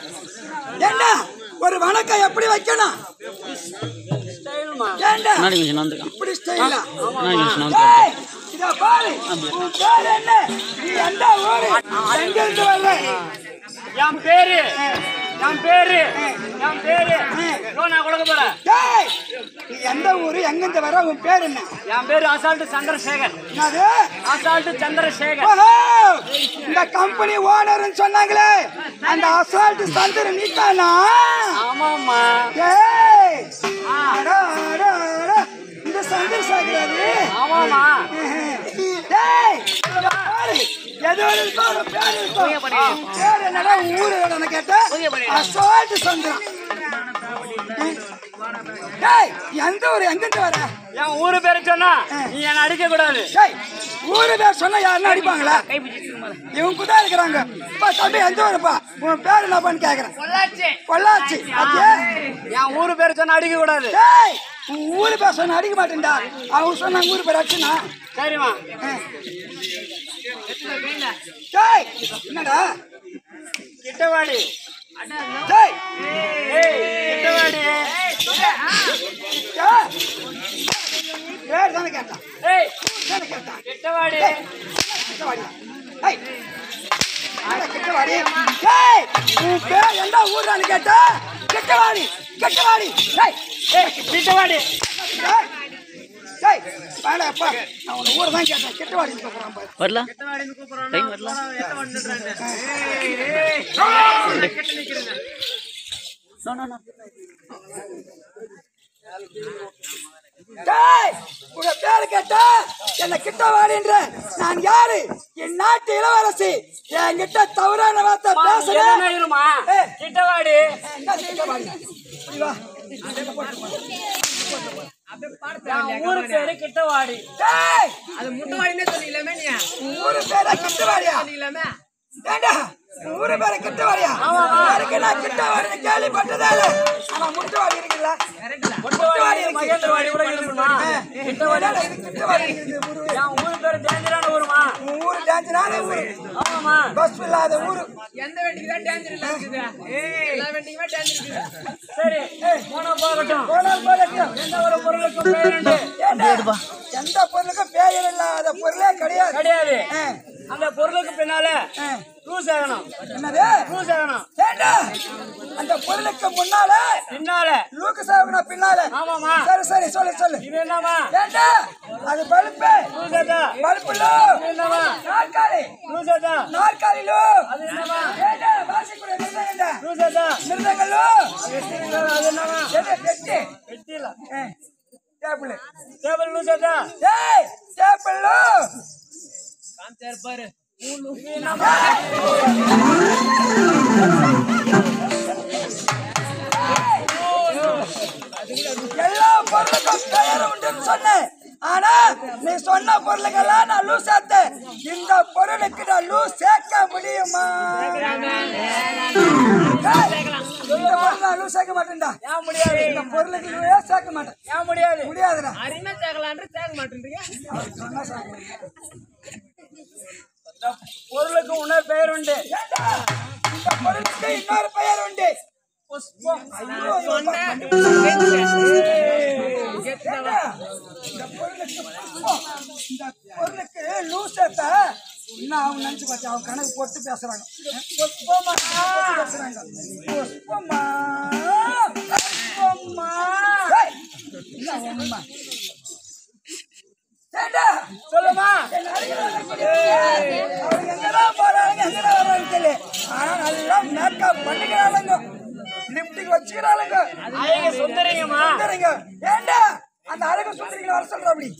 என்ன ஒரு வணக்கம் எப்படி வைக்கணும் ஏண்டா முன்னாடி கொஞ்சம் நந்துக்கான் இப்படி ஸ்டைலா முன்னாடி கொஞ்சம் நந்து ஏய், இதோ பாரு உன் பேர் என்ன நீ எந்த ஊரு எங்கிருந்து வர்ற என் பேரு என் பேரு என் பேரு இதோ நான் கொடுக்க போறேன் ஏய், நீ எந்த ஊரு எங்கிருந்து வர்ற உன் பேர் என்ன என் பேரு அசால்ட் சந்திரசேகர் என்னது அசால்ட் சந்திரசேகர் ஓஹோ இந்த கம்பெனி ஓனர்னு சொன்னாங்களே அந்த அசால்ட் சந்திர நீத்தானா ஆமாம்மா ஏய் அடா, அடா, அடா. இந்த சந்திர சாகுறாரு ஆமாம்மா டேய் இங்க பாரு எது இருக்கோ ஒரு பேர் இருக்கும் உன் பேர் என்னடா உன் ஊரு என்னன்னு கேட்டா அசால்ட் சந்திரன் டேய் எந்த ஊரு எங்கிருந்து வர என் ஊரு பேரு சொன்னா நீ என்ன அடிக்க கூடாது டேய் ஊரு பேர் சொன்னா யாருன்னு அடிப்பாங்களா இவங்க தான் இருக்கிறாங்க பா தம்பி எந்த ஊருப்பா உன் பேர் என்னப்பான்னு கேக்குறேன் பொள்ளாச்சி அப்படியே என் ஊரு பேரு சொன்னா அடிக்க கூடாது டேய் உன் ஊரு பேர் சொன்னா அடிக்க மாட்டேன்டா அவங்க சொன்னாங்க ஊரு பேர் அடிச்சுனா சரிம்மா டேய் என்னடா கிட்டவாடி டேய் ஏய் கிட்டவாடி டேய். பேர் தானே கேட்டான் ஏய் தானே கேட்டான் கிட்டவாடி கிட்டவாடி ஏய் என்னடா கிட்டவாடி டேய் உன் பேர் எந்த ஊர்றான்னு கேட்டா கிட்டவாடி கிட்டவாடி டேய் ஏய் கிட்டவாடி டேய் டேய் வேணாப்பா நான் உன் ஊரை தான் கேட்டேன் கிட்டவாடி கூப்பிடுறான் பாரு வரல டைம் வரல நோ நோ நோ டேய் உங்க பேரு கேட்டா என்ன கிட்ட வாடின்ற நான் யாரு என் நாட்டு இளவரசி என்கிட்ட தவறான வார்த்தை பேசுறேன் இருமா ஏய். கிட்டவாடி என்ன கிட்ட வாடி இப்படி வா. என் ஊரு பேரு கிட்டவாடி டேய் அது முட்டுவாடினே சொல்லிக்கலாமே நீ ஊரு பேர கிட்ட வாடியா சொல்லிக்கலாமே ஏண்டா ஊரு பேர கிட்ட வாடியா யாருக்கு நான் கிட்ட வாடின்னு கேள்விப்பட்டதே இல்ல ஆனா முட்டு வாடி இருக்குல்ல முட்டுவாடி மகேந்திரவாடி கூட இருக்குமா கிட்டவாடி இது கிட்ட வாடி இருக்குது ஊரு என் ஊரு பேரு டேஞ்சரான ஊருமா உன் ஊரு டேஞ்சரான ஊரு ஆமாமா பஸ் இல்லாத ஊரு எந்த வண்டிக்கு தான் டேஞ்சர் இல்ல இருக்குது எல்லா வண்டிக்குமே டேஞ்சர் இருக்குது சரி போனா போகட்டும் போனால் போகட்டும் எந்த ஒரு பொருளுக்கும் பேருண்டு ஏண்டா, எந்த பொருளுக்கும் பேர் இல்லாத பொருளே கிடையாது கிடையாது ஆ, அந்த பொருளுக்கு பின்னால ஆ. லூஸ் ஆகணும் என்னது லூஸ் ஆகணும் ஏண்டா, அந்த பொருளுக்கு முன்னால பின்னால லூக்கு சாகுனா பின்னால ஆமாமா சரி சரி சொல்லு சொல்லு இது என்னமா ஏண்டா அது பல்பு லூஸ் ஆதா பல்பு லூ என்னவா நாற்காலி லூஸ் ஆதா நாற்காலி லூ அது என்னமா ஏண்டா வாசிக்கூடிய மிருதங்கண்டா லூஸ் ஆதா மிருதங்கள் லூ அது என்னமா எது பெட்டி வெட்டில டேபிள் டேபிள் லூஸ் ஆதா ஏய் டேபிள் லூ காமிச்சாரு பாரு எல்லா பொருளுக்கும் பெயர் உண்டுன்னு சொன்னேன் ஆனா நீ சொன்ன பொருளுக்கெல்லாம் நான் லூஸ் சேர்த்தேன் இந்த பொருளுக்கு நான் லூஸ் சேர்க்க முடியுமா ஏய், இந்த பொருள் நான் லூஸ் சேர்க்க மாட்டேன்டா ஏன் முடியாது இந்த பொருளுக்கு லூஸ் சேர்க்க மாட்டேன் ஏன் முடியாது முடியாதுடா அருமையா சேர்க்கலான்ற சேர்க்க மாட்டேன்றீங்க சொன்னா சேர்க்க இந்த பொருளுக்கு உணவு பெயர் உண்டு ஏண்டா, இந்த பொருளுக்கு இன்னொரு பெயர் உண்டு புஷ்பம் ஐயோ, சொன்னேன் ஏண்டா, இந்த பொருளுக்கு புஷ்பம். இந்த பொருளுக்கு லூஸ் சேர்த்தா இன்னும் அவங்க நினைச்சு பார்த்து அவங்க கணக்கு போட்டு பேசுறாங்க புஷ்பமா பேசுறாங்க புஷ்பமா புஷ்பமா ஏய், என்ன உண்மை? ஏண்டா, சொல்லுமா என்ன அடிக்கிறாங்க? அவங்க எங்கடா போறாங்க எங்கடா வர்றாங்க தெரியல ஆனா நல்லா மேக்கப் பண்ணிக்கிறாளுங்க லிப்டிக் வச்சுக்கிறாளுங்க அழகு சுந்தரிங்கம்மா சுந்தரிங்க ஏண்டா அந்த அழகு சுந்தரிகளை வர சொல்ற அப்படி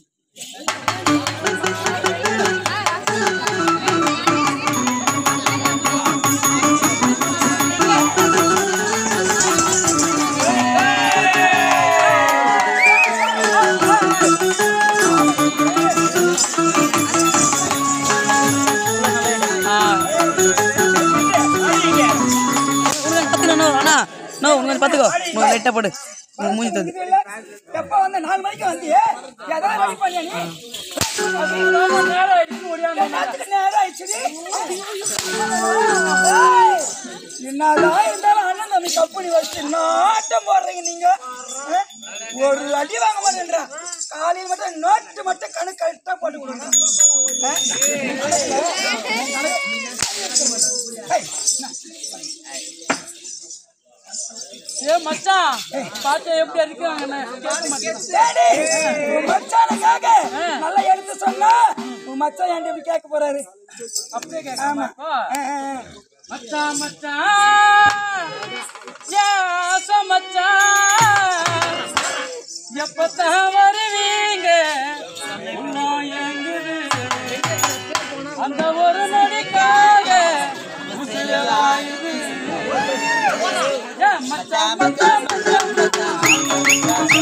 பத்துக்கோ அண்ணா நோ உனக்கு பத்துக்கோ உனக்கு லைட்டாக போடு உனக்கு மூஞ்சி தந்து இது இல்ல எப்ப வந்து நாலு மணிக்கு வந்தியே எதாவது ரெடி பண்ணியா நீ நேரம் ஆயிடுச்சு, ஓடியாந்து. எல்லாத்துக்கும் நேரம் ஆயிடுச்சுடி. ஏய், என்னதான் இருந்தாலும் சாமி கம்பெனி வச்சு நாட்டம் போடுறீங்க நீங்க ஆ? ஒரு அடி வாங்க மாட்டேன்றா காலையில் மட்டும் நோட்டு மட்டும் கணக்கு கரெக்டா போட்டு கொடுங்க ஆ? கணக்கு- ஏய், ஏ மச்சான் பாத்து எப்படி அடிக்கிறாங்கன்னு கேட்க மாட்டேன் டேடி, உன் மச்சானுக்காக நல்லா எடுத்து சொன்னா உன் மச்சான் என்கிட்ட எப்படி கேட்க போறாரு அப்படியே கேட்க ஆமா ஆ, ஆ, ஆ. மச்சான் மச்சான் யாச மச்சான் எப்பத்தான் வருவீங்க உன்னம் எங்குது அந்த ஒரு நொடிக்காக உசிலாயுது ஏ மச்சான் மச்சான் மச்சான் மச்சான்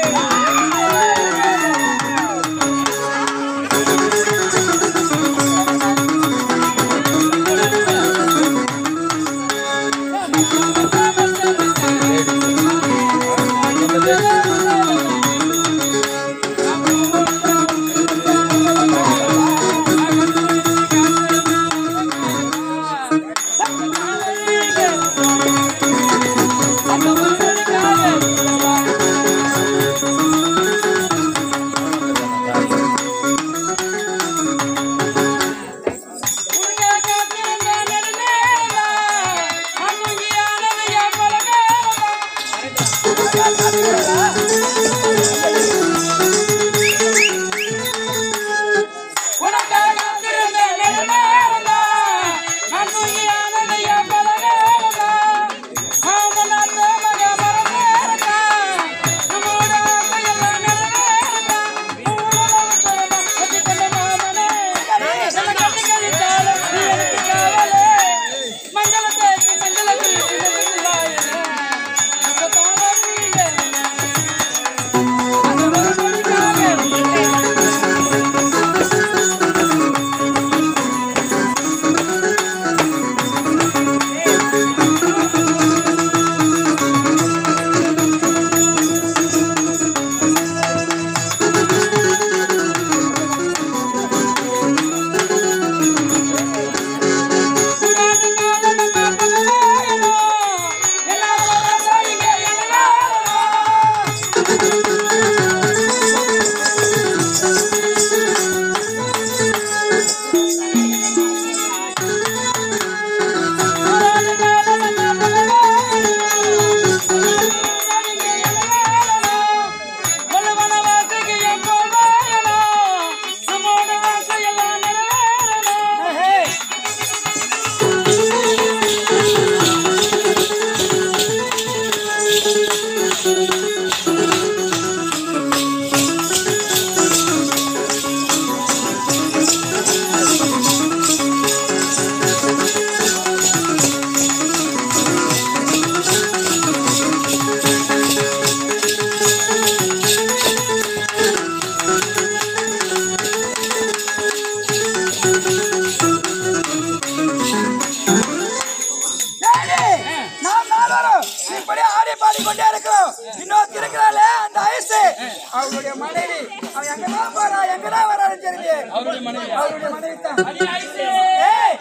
டேடி, நாம் நால்வரும் இப்படி ஆடி பாடி கொண்டே இருக்கிறோம் இன்னொருத்தி இருக்கிறாளே அந்த ஐசு அவருடைய மனைவி அவன் எங்கதான் போறா எங்கதான் வரான்னு தெரியல அவருடைய மனைவி அவருடைய மனைவி தான் ஏய்,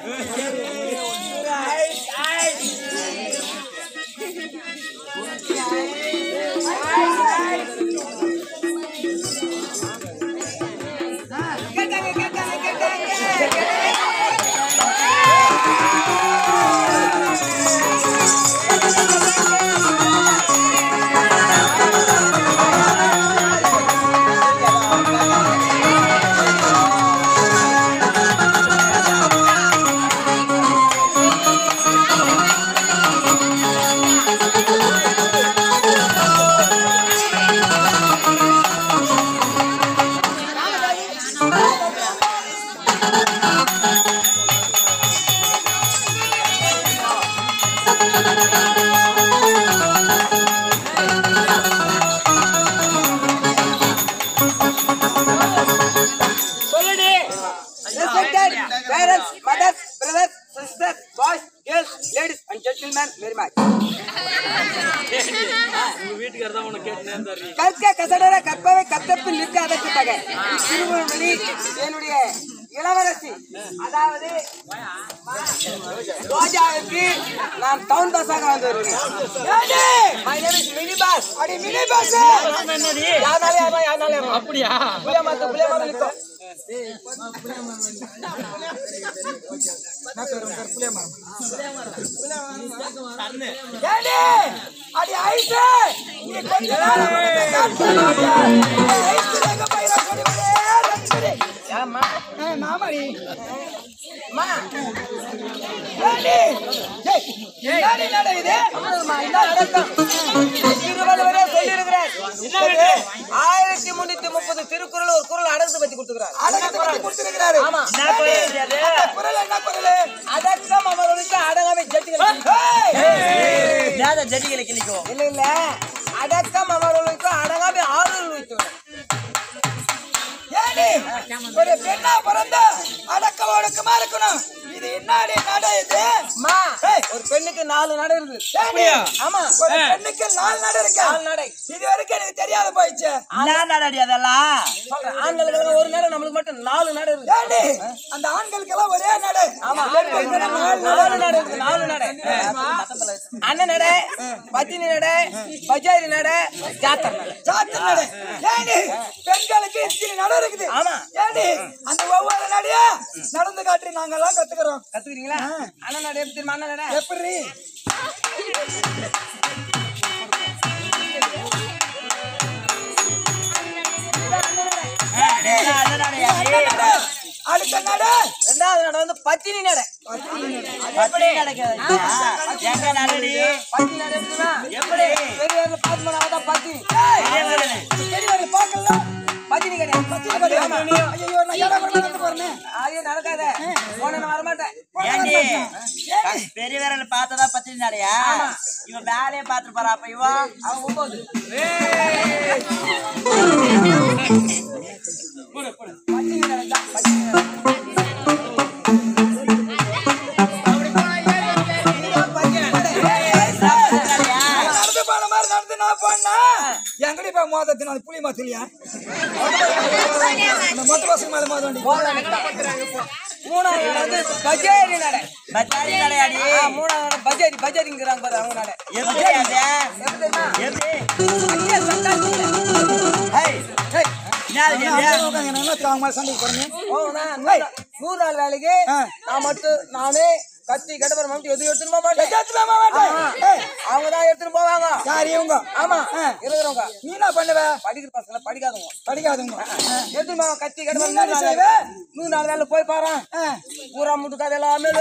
சொல்லுடி Respected parents, mothers, brothers, sisters, boys, girls, ladies and gentlemen, very much. கற்க கசடர கற்பவை கத்தப்பில் நிற்க அதற்கு தக திருமணி என்னுடைய இளவரசி அதாவது ரோஜாவுக்கு நான் டவுன் பஸ்ஸாக வந்திருக்கேன் my name is mini boss அடி மினி பாஸ் யாருனாலே யாருனா யாருனாலே அப்படியா புளிய மரத்து புளிய மரம் நிற்கும் ஏடி அடி ஐஸ் நீ கொஞ்ச நேரம் மட்டும் காட்டு ஐஸ் எங்க பையரா கொடி கொடியே ரச்சிடி ஏம்மா மாமாடி அம்மா ஏடி ஏய் ஏடி நடக்குது அம்மா, என்ன நடக்கும்? திருவள்ளுவரே சொல்லியிருக்கிறார். இப்போது ஆயிரத்தி முன்னூத்தி முப்பது திருக்குறள் ஒரு குறள் அடக்கத்தை பத்தி கொடுத்துக்கிறார் அடக்கத்தை பத்தி கொடுத்திருக்கிறாரு ஆமா. ஏடி, அந்த குரல் என்ன குரல் அடக்கம் அவர்களுக்கு அடங்காமை ஜட்டிகள் ஜாத ஜட்டிகளை கிளிக்கும் இல்ல இல்ல அடக்கம் அவர்களுக்கு அடங்காமை ஆறுதல் வைத்து ஏடி ஒரு பெண்ணா பிறந்த அடக்க ஒடுக்கமா இருக்கணும் இது என்னாடி நட இது அம்மா ஒரு பெண்ணுக்கு நாலு நடை இருக்குது ஏடி, ஆமா ஒரு பெண்ணுக்கு நாலு நட இருக்கு நாலு நடை இது வரைக்கும் எனக்கு தெரியாத போயிடுச்சு என்ன நடடி அதெல்லாம் சொல்றேன் ஆண்களுக்கு ஒரு நேரம் நம்மளுக்கு மட்டும் நாலு நடை இருக்கு ஏடி அந்த ஆண்களுக்கு எல்லாம் ஒரே நடு ஆமா பெண்களுக்கு நாலு நடு நாலு நடை இருக்கு நாலு நடை அண்ணன் நடை பத்தினி நடை பஜாரி நடை ஜாத்தர் நடை சாத்து நடு ஏடி பெண்களுக்கு இத்தனை நடு இருக்குது ஆமா. ஏடி அந்த ஒவ்வொரு நடையா நடந்து காட்டி நாங்க எல்லாம் கத்துக்கிறோம் கத்துக்கிறீங்களா அண்ணன் நடை எப்படி தெரியுமா அண்ணன் நடை எப்படி அடுத்த நடு ரெண்டாவது நடை வந்து பத்தினி நடை எப்படி நடக்குது எங்க நடடி பத்தினி நடை எப்படின்னா எப்படி பெரியவர்ல பார்த்து போனாதான் பத்தினி பெரியவரை பார்க்கலாம் பத்தினி கிடையாது பத்தினி கிடையாது. ஐயோ நான் ஏடா கூட நடந்து போறேன் ஐயோ நடக்காத போன நான் வரமாட்டேன் ஏண்டி பெரிய விரல் பார்த்ததா பத்தி நடையா இவன் வேலையை பார்த்துட்டு போறா அப்ப இவன் அவன் ஒன்பது பத்தினி நடை தான், பத்தினி நடை. இதுதான் பத்தினி நடை. நடந்து போன மாதிரி நடந்து நான் போனா எங்கடி போய் மோதத்து நான் புளி மாத்தலையா அந்த மொட்டை பசங்க மேல மோத வேண்டி மூணாவது நடை வந்து பஜாரி நடை பச்சாரி நடையாடி ஆ, மூணாவது நடை பஜாரி பஜாரிங்கிறாங்க பாரு அவங்க நடை எப்படி அது எப்படி தெரியுமா? எப்படி இங்கே சட்டாச்சிங்க. ஹேய் என்னது இது? சண்டைக்கு போறேன் போங்கண்ணா, நூறு நாள் நூறு நாள் வேலைக்கு ஆ. நான் மட்டும் நானே கத்தி கடப்பற மட்டும் எதுவும் எடுத்துட்டு போக மாட்டேன் எடுத்துட்டு போக மாட்டேன். ஆமா. ஏய். அவங்க தான் எடுத்துட்டு போவாங்க யார் இவங்க ஆமா ஆ. இருக்கிறவங்க நீ என்ன பண்ணுவ படிக்கிற பசங்க படிக்காதவங்க படிக்காதவங்க எடுத்துட்டு போவாங்க கத்தி நீ கடப்பற என்னடி நூறு செய்வ? நாள் நூறு நாள் வேலை போய் பாரு ஆ. பூரா முட்டுக்காது எல்லாமே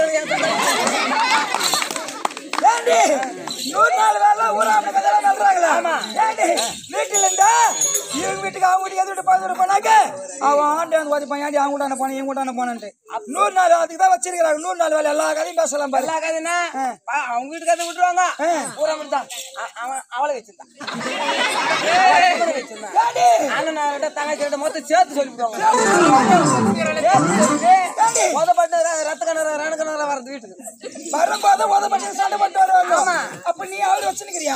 ஏண்டி நூறு நாள் வேலை ஊராம கதையெல்லாம் நல்றாங்களா ஏண்டி வீட்டுல இருந்தா இவங்க வீட்டுக்கு அவங்க வீட்டுக்கு எது வீட்டு பார்த்துட்டு போனாக்க அவன் ஆண்டு வந்து ஓதிப்பான் ஏண்டி அவங்க கூட போனேன் இவங்க கூட போனேன்ட்டு நூறு நாள் அதுக்கு தான் வச்சிருக்கிறாங்க நூறு நாள் வேலை எல்லா கதையும் பேசலாம் பாரு எல்லா கதைனா அவங்க வீட்டுக்கு அதை விட்டுருவாங்க பூரா மட்டும் அவன் அவளை வச்சிருந்தான் அவளை வச்சிருந்தான் ஏண்டி அண்ணன் கிட்ட தங்கச்சி கிட்ட மொத்தம் சேர்த்து சொல்லிவிடுவாங்க மொதப்பட்டு ரத்த கிணறு ரண கிணறு வரது வீட்டுக்கு வரும்போது உத பண்ணி சண்டை போட்டு வருவாங்க அப்ப நீ அவரு வச்சுக்கிறியா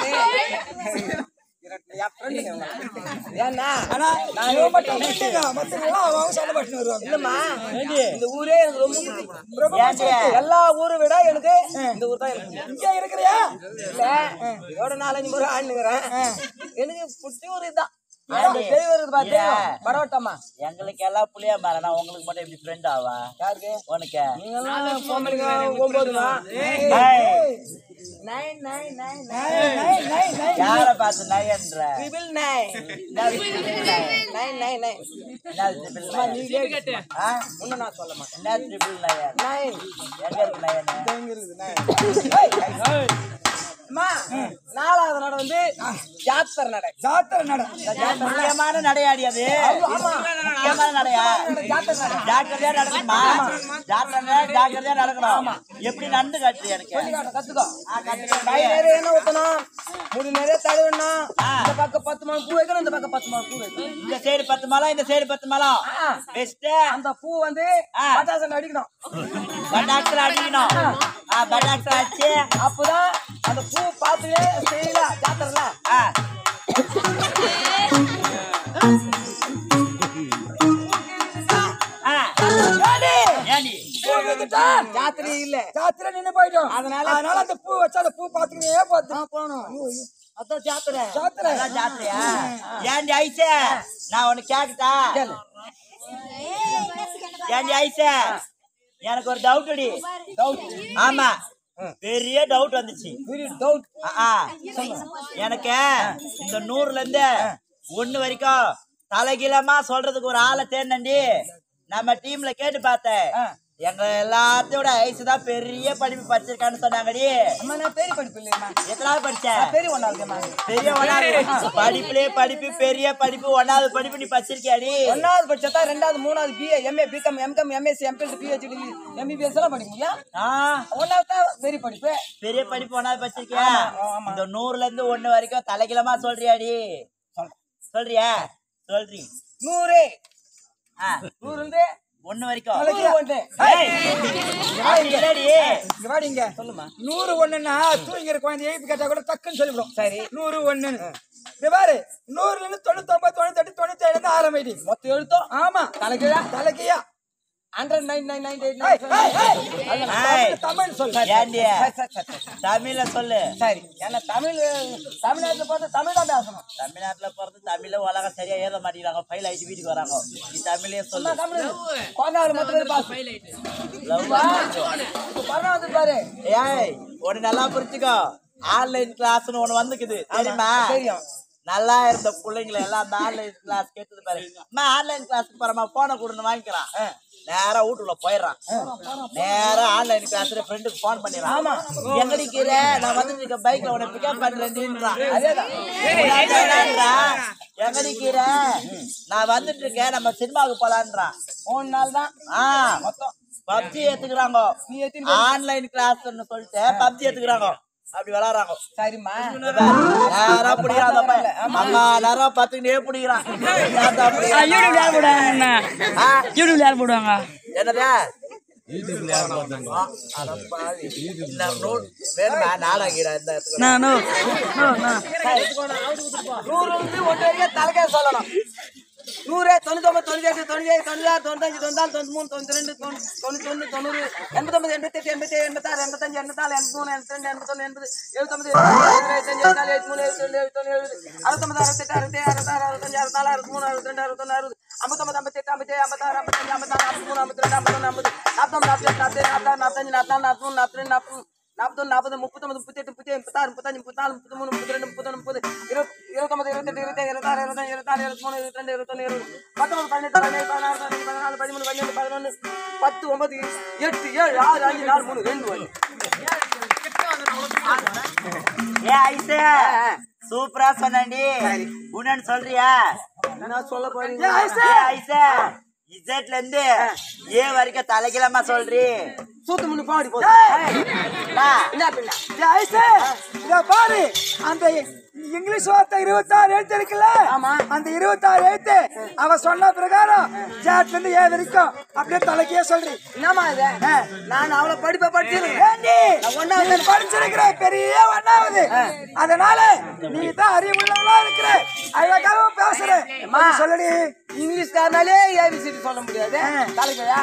என் friend ங்க இவங்க. ஏன்னா ஆனா இவன் மட்டும் விட்டுங்க மத்தவங்க அவன் அவன் சண்டை போட்டு வருவாங்க இல்லம்மா இந்த ஊரே எனக்கு ரொம்ப பிடிக்கும் எல்லா ஊரை விட எனக்கு இந்த ஊர் தான் எனக்கு பிடிக்கும். இங்க இருக்கிறியா இல்ல இதோட நாலஞ்சு முறை ஆண்டுக்கிறேன் எனக்கு பிடிச்ச ஒரு இதுதான் தெய்வம் இருக்குது பா, தெய்வம். பரவட்டம்மா எங்களுக்கு எல்லாம் புளியா மாறனா உங்களுக்கு மட்டும் எப்படி ஃப்ரெண்ட் ஆவா யாருக்கு உனக்கு நீங்கெல்லாம் பொம்பளைங்க ஒன்பதுமா ஏய், நைன் நைன் நைன் யார பார்த்து நயன்ற ட்ரிபிள் நைன் என்னது triple nine? Nine nine nine என்னது triple nine? ஆ? இன்னும் நான் சொல்ல மாட்டேன் என்ன triple nine? நைன் எங்க இருக்கு நயனு? இங்க இருக்குது நைன் அம்மா நாலாவது நட வந்து ஜாத்தர் நடை ஜாத்திரை நட முக்கியமான நடையாடி அது ஆமா. முக்கியமான நடையா ஜாத்தர் நடை ஜாக்கிரதையா நடக்கணுமா ஜாக்கிரதையா ஜாக்கிரதையா நடக்கணும் எப்படி நடந்து காட்டு எனக்கு சொல்லிக்காட்ட கத்துக்கோ ஆ, கத்துக்கிறேன். கை நிறைய என்ன ஊத்தணும் முடி நிறைய தடவணும் இந்த பக்கம் பத்து மணி பூ வைக்கணும் இந்த பக்கம் பத்து மணி பூ வைக்கணும் இந்த சைடு பத்து மலம் இந்த சைடு பத்து மலம் ஆ. பெஸ்ட் அந்த பூ வந்து ஆ. பட்டாசு அடிக்கணும் பட்டாக்டர் அடிக்கணும் ஆ பட்டாக்டர் அடிச்சு அப்பதான் அந்த பூ பார்த்துட்டே செய்யலாம் ஜாத்தர்ல ஆ ஆ பார்த்தா ஜாத்திரை இல்ல ஜாத்திரை நின்னு போயிட்டோம் அதனால- அதனால அந்த பூ வச்சா அந்த பூ பாத்துக்கிட்டே போத்து போகணும் அதான் ஜாத்திரை ஜாத்திரை அதான் ஜாத்திரையா ஏண்டி ஐசே நான் உனக்கு கேக்குதா ஏண்டி ஐசே எனக்கு ஒரு டவுட் அடி டவுட் ஆமா பெரிய டவுட் வந்துச்சு டவுட் ஆ, ஆ. எனக்கு இந்த நூறுல இருந்து ஒண்ணு வரைக்கும் தலைகீழமா சொல்றதுக்கு ஒரு ஆளை தேர்ந்தண்டி நம்ம டீம்ல கேட்டு பார்த்தேன் எங்க எல்லாத்தையோட ஐஸ் தான் பெரிய படிப்பு படிச்சிருக்கான்னு சொன்னாங்கடி அம்மா நான் பெரிய படிப்பு இல்லையம்மா எத்தனாவது படிச்ச பெரிய ஒன்றாவதுமா பெரிய ஒன்னாவது படிப்புலயே படிப்பு பெரிய படிப்பு ஒன்னாவது படிப்பு நீ படிச்சிருக்கியாடி ஒன்னாவது படிச்சா ரெண்டாவது மூணாவது BA MA BCom MCom MSc MBL PhD MBBS எல்லாம் படிக்க முடியும் ஆ ஒன்னாவது தான் பெரிய படிப்பு பெரிய படிப்பு ஒன்னாவது படிச்சிருக்கியா இந்த நூறுல இருந்து ஒண்ணு வரைக்கும் தலைகிலமா சொல்றியாடி சொல்றியா சொல்றி நூறு ஆ, நூறு இருந்து ஒண்ணு வரைக்கும் நூறு ஒன்று ஏய், அப்படி இல்லடி இங்க வாடிங்க சொல்லுமா நூறு ஒண்ணுன்னா தூங்கிற குழந்தைய இப்ப கேட்டா கூட டக்குன்னு சொல்லிவிடும் சரி நூறு ஒண்ணுன்னு இது பாரு நூறுல இருந்து தொண்ணூத்தி ஒன்பது தொண்ணூத்தி எட்டு தொண்ணூத்தி ஏழு இருந்து ஆரம்பிடி மொத்தம் எழுத்தோம் ஆமா தலைகீழா தலைக்கியா hundred nine nine nine eight ஏய், ஏய், ஏய். ஏய், தமிழ் சொல்லு ஏண்டி தமிழ்ல சொல்லு சரி ஏன்னா தமிழ் தமிழ்நாட்டுல பார்த்து தமிழ் தான் பேசணும் தமிழ்நாட்டுல பிறந்து தமிழ்ல உலகம் சரியா எழுத மாட்டேங்கிறாங்க ஃபைல் ஆயிட்டு வீட்டுக்கு வராங்க நீ தமிழ்லயே சொல்லு தமிழ் பதினாறு மொத்த பேர் பாஸ் Love இப்போ பதினாவது பாரு ஏய் ஒண்ணு நல்லா புரிச்சுக்கோ ஆன்லைன் கிளாஸ்னு ஒண்ணு வந்துக்குது தெரியுமா தெரியும். நல்லா இருந்த பிள்ளைங்களை எல்லாம் அந்த ஆன்லைன் கிளாஸ் கேட்டது பாரு அம்மா ஆன்லைன் கிளாஸ்க்கு போறமா போனை கொடுன்னு வாங்கிக்கிறான் நேரா வீட்டுக்குள்ள போயிடுறான் நேரா ஆன்லைன் கிளாஸ்ல ஃப்ரெண்டுக்கு போன் பண்ணிடுறான் ஆமா எங்கடி கீரை நான் வந்துட்டு இருக்க பைக்ல உன்னை பிக்கப் பண்றேன்றான் அதேதான் எங்கடி கீரை நான் வந்துட்டு இருக்கேன் நம்ம சினிமாவுக்கு போலான்றான் மூணு நாள் தான் ஆ பப்ஜி ஏத்துக்கிறாங்க நீ எத்தனை ஆன்லைன் கிளாஸ்னு சொல்லிட்டு பப்ஜி ஏத்துக்கிறாங்க அப்படி விளாடுறாங்க சரிம்மா நேரா பிடிக்கிறான் அந்த பையன் அம்மா நேரம் பத்துக்கிட்டே பிடிக்கிறான் ஏன்டா பிடிக்கிறான்? யூடியூப்ல யார் போடுவாங்க ஆ, யூடியூப்ல யார் போடுவாங்க என்னது ஆ, அட பாவி. இந்த நோட் வேணுமா நாளாகிடா இந்த இடத்துக்கு நான் நோ நோ நான் நூறு வந்து ஒன்று வரைக்கும் தலைக்கே சொல்லணும் நூறு தொண்ணூத்தொம்பது தொண்ணூத்தி எட்டு தொண்ணூத்தி ஏழு தொண்ணூறு தொண்ணூத்தஞ்சு தொண்ணூறு தொண்ணூத்தி மூணு தொண்ணூத்தி ரெண்டு தொண்ணூத்தி ஒன்று தொண்ணூறு எண்பத்தொம்பது எண்பத்தெட்டு எண்பத்தி ஏழு எண்பத்தாறு எண்பத்தஞ்சு எண்பத்தாறு எண்பத்தி மூணு எண்பத்தி ரெண்டு எண்பத்தொன்று எண்பது எழுபத்தொம்பது எழுபத்தஞ்சு எழுபத்தாறு எழுபத்தி மூணு எழுபத்தி ரெண்டு எழுபத்தொன்று எழுபது அறுபத்தொம்பது அறுபத்தெட்டு அறுபத்தி அறுபத்தாறு அறுபத்தஞ்சு அறுபத்தாறு அறுபத்தி மூணு அறுபத்தி ரெண்டு அறுபத்தொன்று அறுபது ஐம்பத்தொம்பது ஐம்பத்தெட்டு ஐம்பத்தேழு ஐம்பத்தாறு ஐம்பத்தஞ்சு ஐம்பத்தாறு ஐம்பத்தி மூணு ஐம்பத்தி ரெண்டு ஐம்பத்தொன்று ஐம்பது நாற்பத்தொம்பது நாற்பத்தெட்டு நாற்பத்தேழு நாற்பத்தாறு நாற்பத்தஞ்சு நாற்பத்தாறு நாற்பத்தி மூணு நாற்பத்தி ரெண்டு நாற்பத்தி நாற்பத்தொன்று நாற்பது முப்பத்தொம்பது முப்பத்தெட்டு முப்பத்தி முப்பத்தாறு முப்பத்தஞ்சு முப்பத்தாறு முப்பத்தி மூணு முப்பத்தி ரெண்டு முப்பத்தொன்று முப்பது இருபது இருபத்தொம்பது இருபத்தெட்டு இருபத்தேழு இருபத்தாறு இருபத்தஞ்சு இருபத்தாறு இருபத்தி மூணு இருபத்தி ரெண்டு இருபத்தொன்று இருபது பத்தொம்பது பதினெட்டு பதினேழு பதினாறு பதினஞ்சு பதினாலு பதிமூணு பன்னெண்டு பதினொன்று பத்து ஒன்பது எட்டு ஏழு ஆறு அஞ்சு நாலு மூணு ரெண்டு ஒன்று ஏ ஐசே சூப்பரா சொன்னடி உன்னு சொல்றியா என்ன சொல்ல போறீங்க ஏ ஐசே இசட்ல இருந்து ஏ வரைக்கும் தலைக்கிழமா சொல்றி சூத்து முன்னு பாடி போதும் என்ன பின்ன ஏய், ஐசே, இத பாரு அந்த இங்கிலீஷ் வார்த்தை இருபத்தாறு எழுத்து இருக்குல்ல ஆமா. அந்த இருபத்தாறு எழுத்து அவ சொன்ன பிரகாரம் ஜாட்ல இருந்து ஏ வரைக்கும் அப்படியே தலைக்கே சொல்றி என்னம்மா இது நான் அவ்வளோ படிப்பை படிச்சிருக்கேன் ஏண்டி நீ படிச்சிருக்கிற பெரிய ஒண்ணாவது அதனால நீ தான் அறிவுள்ளவளா இருக்கிற அழகாவும் பேசுற கொஞ்சம் சொல்லுடி இங்கிலீஷ்காரனாலே ஏபிசிடி சொல்ல முடியாது தலைக்கையா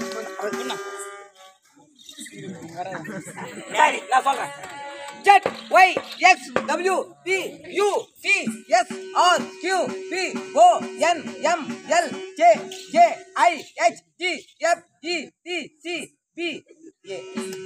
சரி நான் சொல்றேன் Z Y X W B U T S R Q P O N M L J J I H D F E D C B A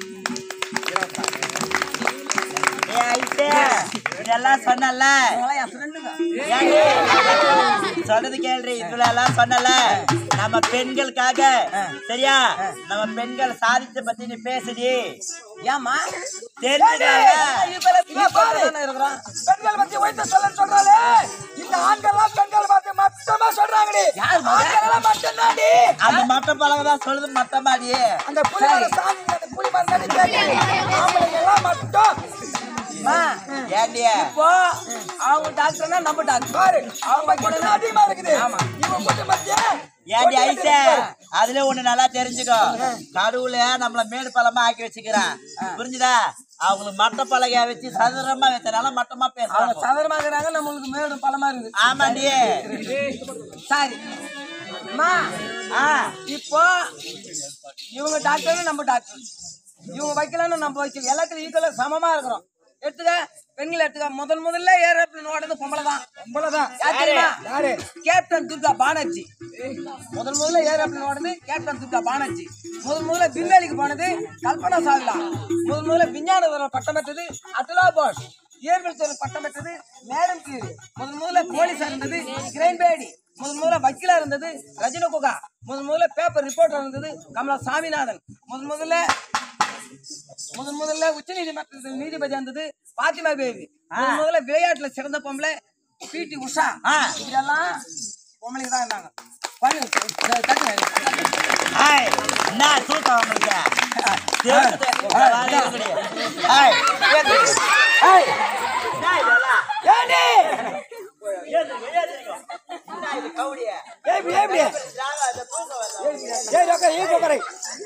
A ஐசே இதெல்லாம் சொன்னல இதெல்லாம் என் ஃப்ரெண்டுங்க ஏண்டி? சொல்றது கேள்றி இதுல எல்லாம் சொன்னல நம்ம பெண்களுக்காக சரியா நம்ம பெண்கள் சாதிச்ச பத்தி நீ பேசுடி ஏம்மா தெரிஞ்சுக்காங்க இருக்கிறோம் பெண்கள் பத்தி வைத்த சொல்ல சொல்றாளே இந்த ஆண்கள்லாம் பெண்கள் பத்தி மொத்தமா சொல்றாங்கடி ஆண்கள் மட்டும்தான்டி அந்த மட்ட பழக தான் சொல்லுது மட்டமாடி அந்த புலிமர சாமி அந்த புலிமர நடி கேட்குது ஆம்பளைங்க எல்லாம் மட்டும் அம்மா, ஏண்டிய இப்போ அவங்க டாக்டர்னா நம்ம டாக்டர் பாரு அவங்க கொஞ்சம் அதிகமா இருக்குது இவன் கொஞ்சம் மத்திய ஏண்டி ஐசே அதுல ஒண்ணு நல்லா தெரிஞ்சுக்கோ கடவுள நம்மள மேடு பழமா ஆக்கி வச்சுக்கிறான் புரிஞ்சுதா அவங்களுக்கு மட்ட பலகையா வச்சு சதுரமா வச்சனால மட்டமா அவங்க பேசுறாங்க சதுரமாக்குறாங்க நம்மளுக்கு மேடும் பலமா இருக்குது ஆமாண்டி சரி அம்மா ஆ இப்போ இவங்க டாக்டர் நம்ம டாக்டர் இவங்க வைக்கலாம்னு நம்ம வைக்கல எல்லாத்துலயும் ஈக்குவலா சமமா இருக்கிறோம் எடுத்துக்க பெண்கள் எடுத்துக்க முதல் முதல்ல ஏரோப்ளேன் ஓடுறது பொம்பளை தான் பொம்பளை தான் யார் தெரியுமா யாரு கேப்டன் துர்கா பானர்ஜி முதல் முதல்ல ஏரோப்ளேன் ஓடுது கேப்டன் துர்கா பானர்ஜி முதல் முதல்ல விண்வெளிக்கு போனது கல்பனா சாவ்லா முதல் முதல்ல விஞ்ஞான வீரர் பட்டம் பெற்றது அட்டுலா போஸ் இயற்பியல் துறை பட்டம் பெற்றது மேடம் கியூரி முதல் முதல்ல போலீஸா இருந்தது கிரைன் பேடி முதல் முதல்ல வக்கீலா இருந்தது ரஜின குகா முதல் முதல்ல பேப்பர் ரிப்போர்ட்டர் இருந்தது கமலா சாமிநாதன் முதல் முதல்ல முதல் முதல்ல உச்ச நீதிமன்றத்தில் நீதிபதி இருந்தது பாத்திமா பேபி முதல் முதல்ல விளையாட்டுல சிறந்த பொம்பளை பிடி உஷா இதெல்லாம் பொம்பளைங்க தான் இருந்தாங்க பண்ணு, தட்டுங்க. ஹாய் என்ன தூக்கம் உங்களுக்கு தெரியுது. வேலையே கிடையாது. ஹாய் ஏத்து. ஏய், என்ன இதெல்லாம்? ஏண்டி? ஏத்துங்க, ஏத்துங்க. என்ன இது கவுடியா? ஏய் ஏய் ராவா, இந்த தூக்கம் வருதா? ஏய் உட்காரு ஏய் உட்காரு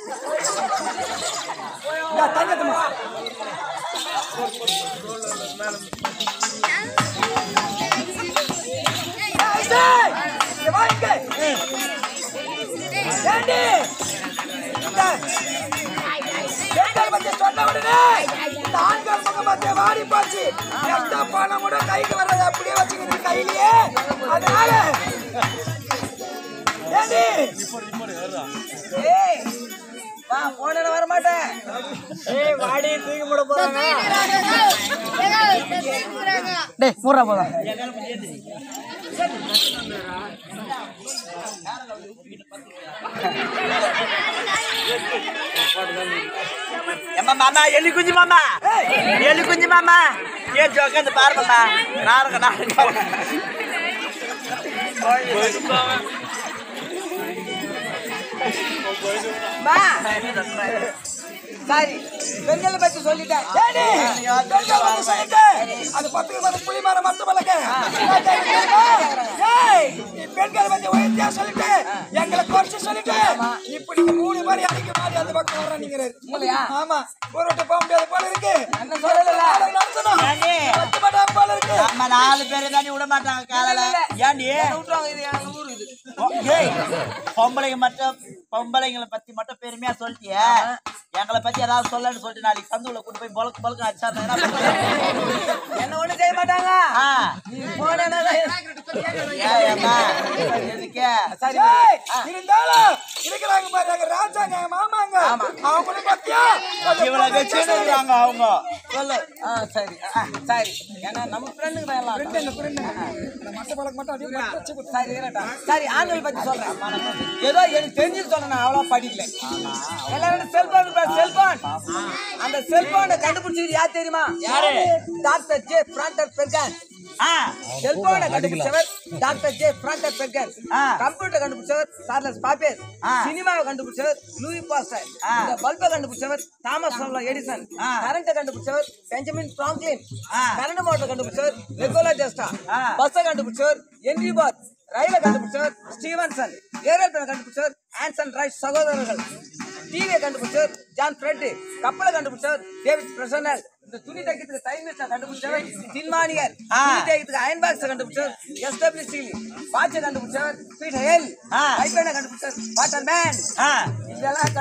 யா தங்கத்துமா ஏய் இங்க வா இங்க ஏண்டி இந்த பெண்கள் பத்தி சொன்ன உடனே இந்த ஆண்கள் முகம் பத்தி வாடி போச்சு எந்த பணம் கூட கைக்கு வர்றது அப்படியே வச்சுக்கிட்டு கையிலேயே அதனால ஏண்டி ஏய், வா, போனேன்னு வர மாட்டேன் டேய் மூடுறா போதும் ஏம்மா மாமா எலி குஞ்சு மாமா எலி குஞ்சு மாமா ஏன் உட்காந்து பாரு மாமா நாருங்க நாருங்க வா. சரி பெண்களை பத்தி சொல்லிட்டேன் ஏடி, பெண்கள் வந்து சொல்லிட்டு, அது பத்துக்கு பத்து புலி மரம் மட்டும் இல்லைங்க. ஏய், நீ பெண்கள் வந்து உயர்த்தியா சொல்லிட்டு, எங்களை குறைச்சு சொல்லிட்டு, இப்ப நீங்க மூணு பேரும் இறங்கி மாறி அந்த பக்கம் வர்றீங்கிறாரு. உங்களையா? ஆமா, ஒரு விட்டு போக முடியாது போல இருக்கு. என்ன சொல்லல நாளைக்கு நடத்தணும். ஏண்டி? வைக்க மாட்டாங்க போல இருக்கு. நம்ம நாலு பேரு தாண்டி விட மாட்டாங்க காலையில ஏண்டி விட்டுருவாங்க இது எனக்கு ஊரு இது ஏய், பொம்பளைங்க மட்டும் பொம்பளைங்களை பத்தி மட்டும் பெருமையா சொல்லிட்டிய எங்களை பத்தி ஏதாவது சொல்லன்னு சொல்லிட்டு நாளைக்கு சந்துல கூட்டு போய் பொலக்கு பொலக்கு அடிச்சா என்ன பண்ணுவ? என்ன ஒண்ணு செய்ய மாட்டாங்க ஆ, நீ போனேன்னா ஏய் அம்மா, எதுக்கு? ஏய், இருந்தாலும் இருக்கிறாங்க பாரு, எங்க ராஜாங்க, எங்க மாமாங்க. அவங்களும் பாத்தியா? இவ்வளவு வச்சுட்டு இருக்காங்க அவங்க சொல்லு ஆ சரி ஆ, சரி ஏன்னா நம்ம ஃப்ரெண்டுங்க தான் எல்லாம் friend என்ன friend? இந்த மட்டை பழக்கம் மட்டும் அப்படியே பட்டு வச்சு கொடு. சரி இருக்கட்டும். சரி ஆண்கள் பத்தி சொல்றேன் ஏதோ எனக்கு தெரிஞ்சு சொல்றேன் நான் அவ்வளவா படிக்கல எல்லாரும் செல்போன் செல்போன் அந்த செல்போனை கண்டுபிடிச்சது யார் தெரியுமா யாரு? டாக்டர் ஜே பிராண்டர் பெர்கன் ஆ, செல்போனை கண்டுபிடிச்சவர் டாக்டர் ஜே பிராண்டர் பெர்கன் ஆ. கம்ப்யூட்டர் கண்டுபிடிச்சவர் சார்லஸ் பாப்பேஸ் ஆ. சினிமாவை கண்டுபிடிச்சவர் லூயி பாஸ்டர் ஆ. இந்த பல்பை கண்டுபிடிச்சவர் தாமஸ் ஆல்வா எடிசன் ஆ. கரண்ட்டை கண்டுபிடிச்சவர் பெஞ்சமின் பிராங்க்லின் ஆ. கரண்ட் மோட்டர் கண்டுபிடிச்சவர் நிக்கோலா டெஸ்டா ஆ. பஸ்ஸை கண்டுபிடிச்சவர் ஹென்ரி பாத் ரயிலை கண்டுபிடிச்சவர் ஸ்டீவன்சன் ஏரோப்ளேன் கண்டுபிடிச்சவர் ஆன்சன் ரைட் சகோதரர்கள் டிவியை கண்டுபிடிச்சவர் ஜான் ஃப்ரெட் கப்பலை கண்டுபிடிச்சவர் டேவிட் பிரசன்னல் இந்த துணி தைக்கிறதுக்கு டைம் கண்டுபிடிச்சவர் தின்மானியர் ஆ. துணி தைக்கிறதுக்கு அயன் பாக்ஸ் கண்டுபிடிச்சவர் எஸ்டபிள்யூ ஸ்டீல் வாட்சை கண்டுபிடிச்சவர் பீட் ஹெல் ஆ. ஐபேனை கண்டுபிடிச்சவர் வாட்டர் மேன் ஆ. இதெல்லாம்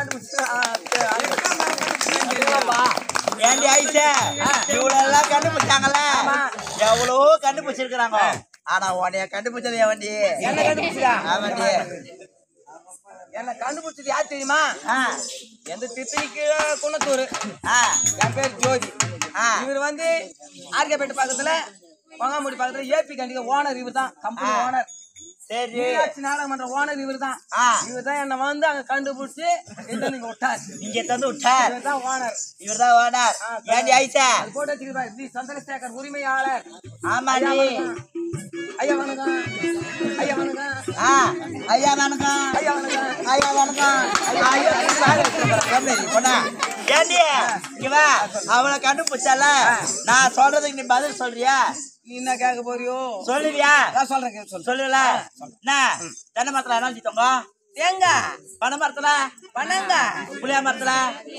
கண்டுபிடிச்சவர் ஏண்டி ஆயிடுச்சு இவ்வளவு எல்லாம் கண்டுபிடிச்சாங்கல்ல எவ்வளோ கண்டுபிடிச்சிருக்கிறாங்க ஆனா உன்னைய கண்டுபிடிச்சது என் வண்டி என்ன கண்டுபிடிச்சதா ஆ, வண்டி என்ன கண்டுபிடிச்சது யார் தெரியுமா ஆ, எந்த தித்திக்கு குணத்தூர் ஆ, என் பேர் ஜோதி ஆ. இவர் வந்து ஆர்கேபேட்டை பக்கத்துல பங்காமுடி பக்கத்துல ஏபி கண்டிக்க ஓனர் இவர் தான் கம்பெனி ஆ. ஓனர் சரி மீனாட்சி நாடகம் பண்ற ஓனர் இவர் தான் ஆ. இவர் தான் என்ன வந்து அங்க கண்டுபிடிச்சு என்ன நீங்க விட்டார் இங்க தந்து விட்டார் இவர் தான் ஓனர் இவர்தான் ஓனர் ஏண்டி ஆயிடுச்சா அது போட்டு வச்சிருப்பாரு தி சந்திரசேகர் உரிமையாளர் ஆமா ஐயா நீ வணக்கம் ஐயா வணக்கம் ஐயா வணக்கம் ஆ, ஐயா வணக்கம் ஐயா வணக்கம் ஐயா வணக்கம் ஐயா கம்பெனி பொண்ணா ஏண்டி இங்க வா அவளை கண்டுபிடிச்சால நான் சொல்றதுக்கு நீ பதில் சொல்றியா நீ என்ன கேட்க போறியோ சொல்லுவியா நான் சொல்றேன் கேளு, சொல்லு சொல்லுவல என்ன தென்னை மரத்துல என்ன வச்சுட்டோங்க தேங்காய் பனை மரத்துல பனங்க புளியா மரத்துல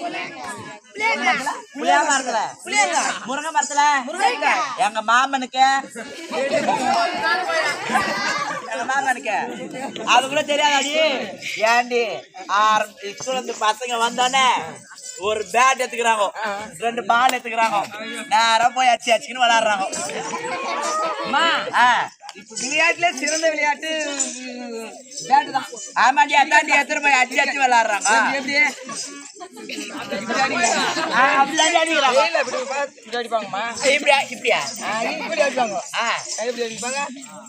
புளியா மரத்துல புளியங்க முருங்கை மரத்துல முருங்கைக்காய் எங்க மாமனுக்கு எங்க மாமனுக்கு அது கூட தெரியாதாடி ஏண்டி ஆறு ஸ்கூல்ல இருந்து பசங்க வந்தோடனே ஒரு பேட் எடுத்துக்கிறாங்க ரெண்டு பால் எடுத்துக்கிறாங்க நேரம் போய் அச்சு அச்சுன்னு விளையாடுறாங்க ஆ. இப்ப விளையாட்டுல சிறந்த விளையாட்டு பேட்டு தான் ஆமாண்டி அதாண்டி எடுத்துட்டு போய் அச்சு அச்சு விளையாடுறாங்க எப்படி ஆ, அப்படிதாண்டி அடிக்கிறாங்க இல்ல இப்படி பார்த்து இப்படி அடிப்பாங்கம்மா இப்படியா இப்படியா ஆ, இப்படி அடிப்பாங்க ஆ எப்படி அடிப்பாங்க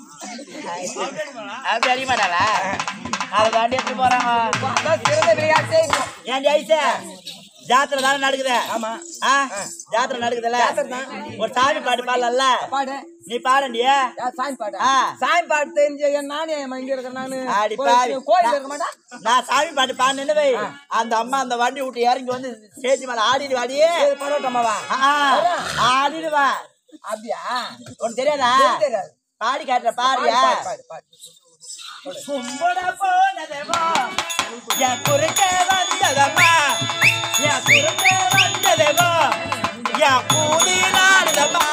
அப்படி அடிக்க மாட்டாளா அதை தாண்டி எடுத்து போறாங்க அதான் சிறந்த விளையாட்டே இப்போ ஏன் ஜெயிச்ச ஜாத்திரை தானே நடக்குது ஆமா ஆ ஜாத்திரை நடக்குதுல்ல ஒரு சாமி பாட்டு பாடல பாடு நீ பாடண்டியா யார் சாமி பாடு ஆ. சாமி பாட்டு தெரிஞ்ச என் நானே இங்க இருக்கிற நானு ஆடி கோயில் பாவி. கோயில் இருக்க மாட்டா நான் சாமி பாட்டு பாடினேன்னு வை அந்த அம்மா அந்த வண்டி விட்டு இறங்கி வந்து ஸ்டேஜ் மேல ஆடிடு வாடி பரோட்டமாவா ஆடிடுவா அப்படியா உனக்கு தெரியாதா தெரியாது பாடி காட்டுற பாடு பாடியா பாடு பாடு பாடு கும்பிட போனதேவா என் குறுக்க வந்ததம்மா என் குறுக்க வந்ததேவா என் கூதி நாடுதம்மா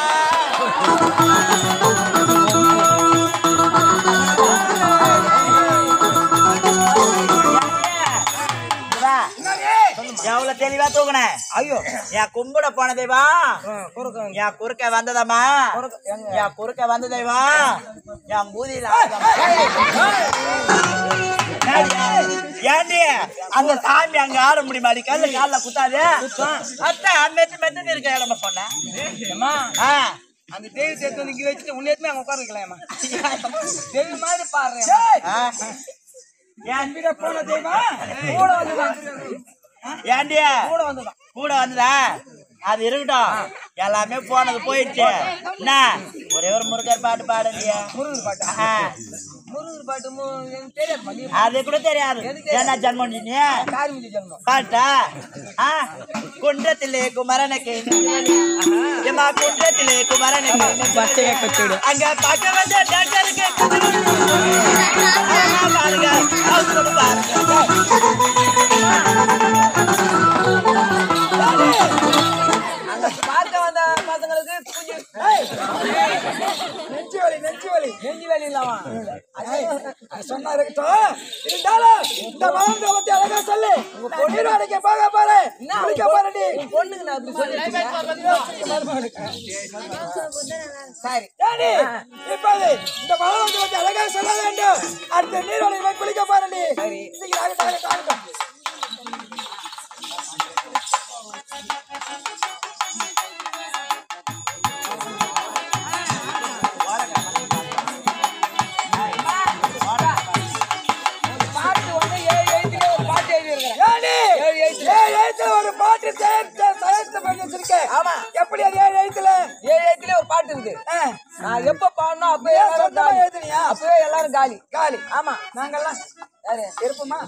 எவ்வளவு தெளிவா தூக்குனேன் ஐயோ என் கும்பிட போனதேவா குறுக்கம் என் குறுக்க வந்ததம்மா எங்க? என் குறுக்க வந்ததேவா என் பூதியில ஏண்டி அந்த சாமி அங்க ஆட முடியுமாடி கல்லு கால்ல குத்தாது அத்தை மெத்து மெத்து இருக்க இடமா சொன்னேன் ஏம்மா, ஆ. அந்த தேவி சேர்த்து வந்து இங்க வச்சுட்டு உன்னையத்துமே அங்க உட்கார வைக்கலாமா தேவி மாதிரி பாடுறேன் ஆ. ஏன் இங்க போன தெய்வம் கூட வந்துதான் ஏண்டி கூட வந்துதான் கூட வந்ததா அது இருக்கட்டும் எல்லாமே போனது போயிடுச்சு என்ன ஒரே ஒரு முருகர் பாட்டு பாடுறியா முருகர் பாட்டு ஆ. முருகர் பாட்டு மு- எனக்கு தெரியாதுமா நீ அது கூட தெரியாது ஏன்னா ஜன்மம் நீ காரிமிதி ஜென்மம் பாட்டா ஆ குன்றத்திலே குமரனுக்கு ஏமா குன்றத்திலே குமரனுக்கு அங்க பார்க்க வந்த டாக்டருக்கு பாருங்க அவசரம் பாருங்க அந்த பார்க்க வந்த பசங்களுக்கு கொஞ்சம் நெஞ்சு வலி நெஞ்சு வலி நெஞ்சு வேலை இல்லாமா அது சொன்னா இருக்கட்டும் இருந்தாலும் இந்த மனம் பத்தி அழகா சொல்லு பொண்ணு அடிக்க போக பாரு குளிக்க போறடி உன் பொண்ணுக்கு நான் அப்படி சொல்லி சரி ஏடி இப்போது இந்த மனம் பத்தி அழகா சொல்ல வேண்டும் அடுத்த நீரோடை போய் குளிக்க போறடி சீக்கிரம் ஆகட்டும், ஆகட்டும், ஆகட்டும். பாட்டு வந்து ஏழு எழுத்துல ஒரு பாட்டு எழுதி இருக்கிறேன் ஏடி ஏழு எழுத்துல ஏழு எழுத்துல ஒரு பாட்டு சேர்த்து தயாரித்து பண்ணி வச்சிருக்கேன் ஆமா எப்படி அது ஏழு எழுத்துல ஏழு எழுத்துல ஒரு பாட்டு இருக்குது ஆ, நான் எப்ப பாடணும் அப்பவே ஏன் எல்லாரும் சொந்தமா காலி எழுதுனியா? அப்பவே எல்லாரும் காலி காலி ஆமா நாங்கெல்லாம் யாரு இருப்போமா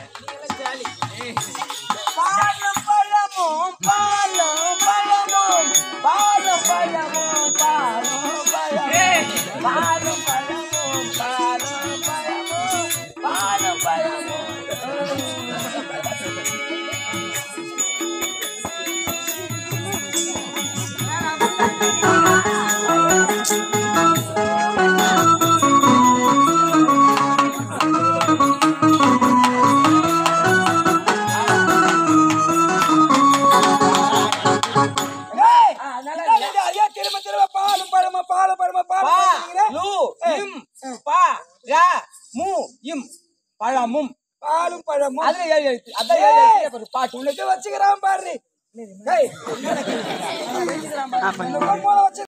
பாலும் பழமும் பாலும் பழமும் பாலும் பழமும் பாலும் பழமும் பாலும் பழமும் பாலும் பழமும் பாலும் பழமும் ஏய், ஆ, நல்லா என்ன இது? அதே திரும்ப திரும்ப பாலும் பழமா பாலும் பழமா பா பாலும் பழமாங்கிறீங்க? லு இம் பா ரா மு இம் பழமும் பாலும் பழமும் அதுல ஏழு எழுத்து அதான் ஏழு எழுத்து ஒரு பாட்டு உனக்கு வச்சுக்கிறான் பாரு ஏய், இந்த பொம்பளை வச்சு